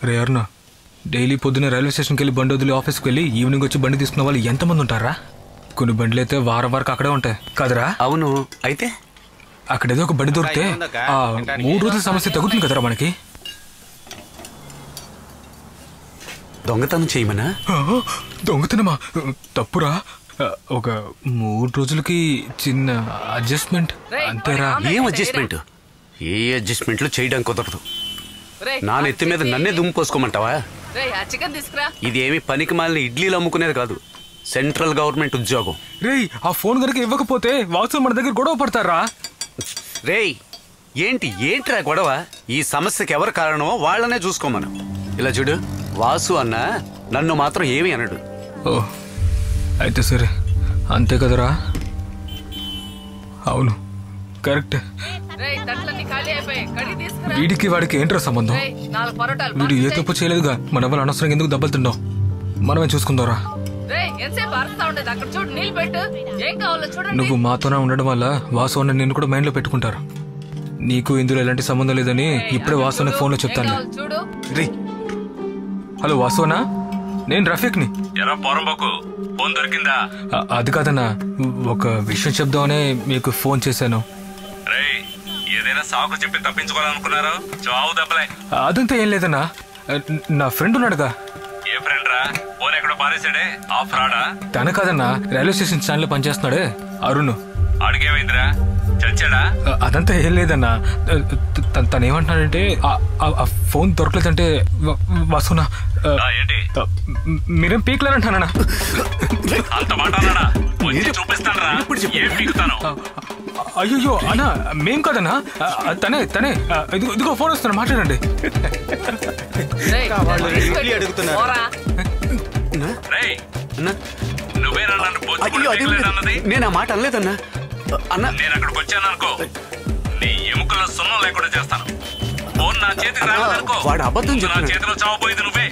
రే అరుణ daily పొద్దున్న railway స్టేషన్కి వెళ్ళి బండి వదిలి ఆఫీస్కి వెళ్ళి ఈవినింగ్ వచ్చి బండి తీసుకున్న వాళ్ళు ఎంతమంది ఉంటారా కొన్ని బండ్లు అయితే వారం వరకు అక్కడే ఉంటాయి కదరా అవును అయితే అక్కడ ఏదో ఒక బండి దొరికితే ఆ మూడు రోజుల సమస్య తగ్గుతుంది కదరా మనకి దొంగతనం చేయమనా ఆ, దొంగతనమా తప్పురా ఆ, ఒక మూడు రోజులకి చిన్న అడ్జస్ట్మెంట్ అంతేరా ఏం అడ్జస్ట్మెంట్ ఏ అడ్జస్ట్మెంట్లు చేయడం కుదరదు రేయ్, నా నెత్తి మీద నన్నే దుమ్ము పోసుకోమంటావా రేయ్, ఆ చికెన్ తీసుకురా ఇది ఏమి పనికి మాలిన ఇడ్లీలు అమ్ముకునేది కాదు సెంట్రల్ గవర్నమెంట్ ఉద్యోగం రేయ్ ఆ ఫోన్ కనుక ఇవ్వకపోతే వాసు మన దగ్గర గొడవ పడతారా రేయ్ ఏంటి ఏంట్రా గొడవ ఈ సమస్యకి ఎవరు కారణమో వాళ్ళనే చూసుకోమను ఇలా చూడు వాసు అన్న నన్ను మాత్రం ఏమీ అనడు ఓ అయితే సరే అంతే కదరా అవును కరెక్ట్ రేయ్ తట్లన్నీ ఖాళీ అయిపోయాయి కడిగి తీసుకురా వీడికి వాడికి ఏంట్రా సంబంధం రేయ్ నాలుగు పరోటాలు వీడు ఏ బాక్స్ తప్పు చేయలేదుగా మన వాళ్ళు అనవసరంగా ఎందుకు దెబ్బలు తిండాం మనమే చూసుకుందాంరా రేయ్ ఎంతసేపు అరుస్తా ఉండేది అక్కడ చూడు నీళ్ళు పెట్టు ఏం కావాలో చూడండి నువ్వు మాతోనే ఉండడం వల్ల వాసు అన్న నిన్ను కూడా మైండ్లో పెట్టుకుంటారు నీకు ఇందులో ఎలాంటి సంబంధం లేదని ఇప్పుడే వాసు అన్న ఫోన్లో ఏం చెప్తాను కావాలో చూడు రే హలో వాసు అన్నా నేను రఫీక్ని ఎరా పోరంబోకు ఫోన్ దొరికిందా అ- అది కాదన్నా ఒక విషయం చెప్దామనే మీకు ఫోన్ చేశాను రేయ్ ఏదైనా సాకు చెప్పి తప్పించుకోవాలనుకున్నారు చావు దెబ్బలే అదంతా ఏం లేదన్నా నా ఫ్రెండ్ ఉన్నాడుగా ఏ ఫ్రెండ్ రా ఫోన్ ఎక్కడ పారేసాడే ఆ ఫ్రాడా తన కాదన్నా రైల్వే స్టేషన్ స్టాండ్ లో పనిచేస్తున్నాడే అరుణ్ అడిగేమైందిరా చచ్చాడా అ- అదంతా ఏం లేదన్నా త- త- తను ఏమంటున్నాడంటే ఆ- ఆ- ఆ ఫోన్ దొరకలేదంటే వ- వసునా అ, ఆ, ఏంటి అ, మ్- మీరేం పీక్లేరంటానా అంత మాట అన్నాడా వచ్చి చూపిస్తాను రా ఏం పీకుతాను అయ్యో అన్నా మేం కాదన్నా అ, అ, తనే తనే అ, ఇదిగో ఇదిగో ఫోన్ వస్తున్నా మాట్లాడండి రేయ్, తీసుకెళ్ళు. పోరా. రేయ్ అన్నా నువ్వేనా నన్ను అయ్యో అది బొచ్చు అన్నది నేను ఆ మాట అనలేదన్నా అన్న నేను అక్కడికి వచ్చాను అనుకో నీ ఎముకల్లో సున్నం లేకుండా చేస్తాను ఫోన్ నా చేతికి రాలేదనుకో వాడు అబద్ధం ముందు నా చెప్తున్నాడు. చేతిలో చావబోయేది నువ్వే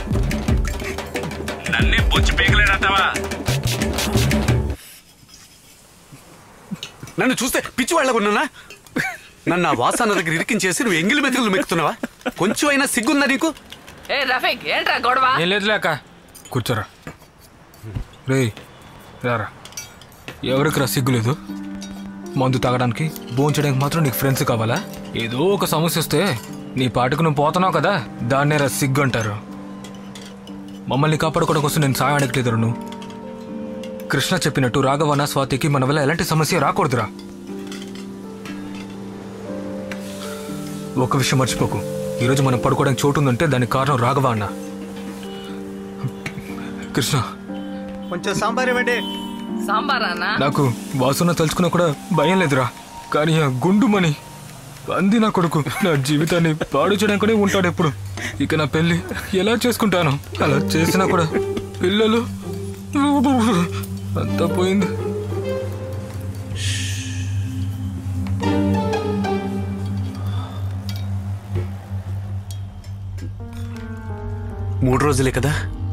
నన్నే బొచ్చి పీకలేడంటావా నన్ను చూస్తే పిచ్చి వాళ్ళగా ఉన్నానా నన్ను ఆ వాసన దగ్గర ఇరికించేసి నువ్వు ఎంగిలి మెతుకులు మెక్కుతున్నావా కొంచెం అయినా సిగ్గుందా నీకు ఏ రఫీక్ ఏంట్రా గొడవ ఏం లేదులే అక్క కూర్చోరా రే రారా ఎవరికి రా సిగ్గులేదు మందు తాగడానికి భోంచడానికి మాత్రం నీకు ఫ్రెండ్స్ కావాలా ఏదో ఒక సమస్య వస్తే నీ పాటకు నువ్వు పోతున్నావు కదా దాన్నే రా సిగ్గు అంటారు మమ్మల్ని కాపాడుకోవడం కోసం నేను సాయం అడగలేదు నువ్వు కృష్ణ చెప్పినట్టు రాఘవన స్వాతికి మన వల్ల ఎలాంటి సమస్య రాకూడదురా ఒక విషయం మర్చిపోకు ఈరోజు మనం పడుకోవడానికి చోటు ఉందంటే దానికి కారణం రాఘవ అన్న కృష్ణ కొంచెం సాంబార్ ఇవ్వండి సాంబార్ అన్న నాకు వాసన తలుచుకున్నా కూడా భయం లేదురా కానీ ఆ గుండుమని అంది నా కొడుకు నా జీవితాన్ని పాడు చేయడానికనే ఉంటాడు ఎప్పుడు ఇక నా పెళ్లి ఎలా చేసుకుంటాను అలా చేసినా కూడా పిల్లలు అంతా పోయింది మూడు రోజులే కదా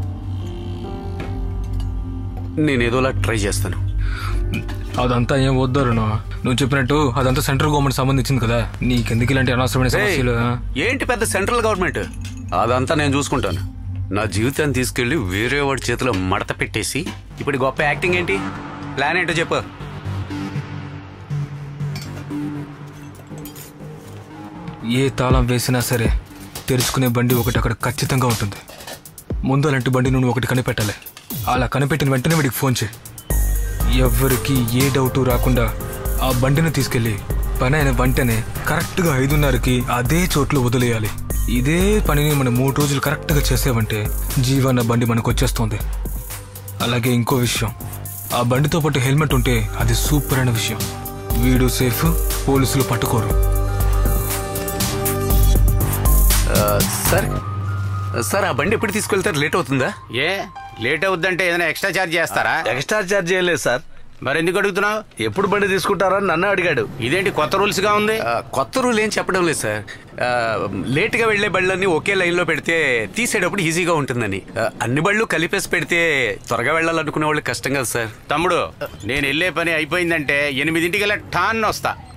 నేను ఏదోలా ట్రై చేస్తాను అదంతా ఏం వద్దరు నువ్వు చెప్పినట్టు అదంతా సెంట్రల్ గవర్నమెంట్ సంబంధించింది కదా నీకెందుకు ఇలాంటి అనవసరమైన ఏయ్, సమస్యలు ఆ? ఏంటి పెద్ద సెంట్రల్ గవర్నమెంట్ అదంతా నేను చూసుకుంటాను నా జీవితాన్ని తీసుకెళ్లి వేరే వాడి చేతిలో మడత పెట్టేసి ఇప్పుడు గొప్ప యాక్టింగ్ ఏంటి ప్లాన్ ఏంటో చెప్పు ఏ తాళం వేసినా సరే తెరుచుకునే బండి ఒకటి అక్కడ ఖచ్చితంగా ఉంటుంది ముందు అలాంటి బండి నువ్వు ఒకటి కనిపెట్టాలి అలా కనిపెట్టిన వెంటనే వీడికి ఫోన్ చేయి ఎవరికి ఏ డౌట్ రాకుండా ఆ బండిని తీసుకెళ్ళి పని అయిన వెంటనే కరెక్ట్గా ఐదున్నరకి అదే చోట్లో వదిలేయాలి ఇదే పనిని మనం మూడు రోజులు కరెక్ట్గా చేసేవంటే జీవన్న బండి మనకు వచ్చేస్తుంది అలాగే ఇంకో విషయం ఆ బండితో పాటు హెల్మెట్ ఉంటే అది సూపర్ అయిన విషయం వీడు సేఫ్ పోలీసులు పట్టుకోరు ఆ, సార్ సార్ ఆ బండి ఎప్పుడు తీసుకెళ్తారు లేట్ అవుతుందా ఏ లేట్ అవుద్దంటే ఏదైనా ఎక్స్ట్రా చార్జ్ చేస్తారా ఎక్స్ట్రా చార్జ్ చేయలేదు సార్ మరి ఎందుకు అడుగుతున్నావు ఎప్పుడు బండి తీసుకుంటారని నన్ను అడిగాడు ఇదేంటి కొత్త రూల్స్ గా ఉంది ఆ, కొత్త రూల్ ఏం చెప్పడం లేదు సార్ ఆ, లేట్గా వెళ్లే బళ్ళన్నీ ఒకే లైన్లో పెడితే తీసేటప్పుడు ఈజీగా ఉంటుందని ఆ, అన్ని బళ్ళు కలిపేసి పెడితే త్వరగా వెళ్ళాలనుకునే వాళ్ళు కష్టం కదా సార్ తమ్ముడు నేను వెళ్ళే పని అయిపోయిందంటే ఎనిమిదింటికి టాన్ వస్తా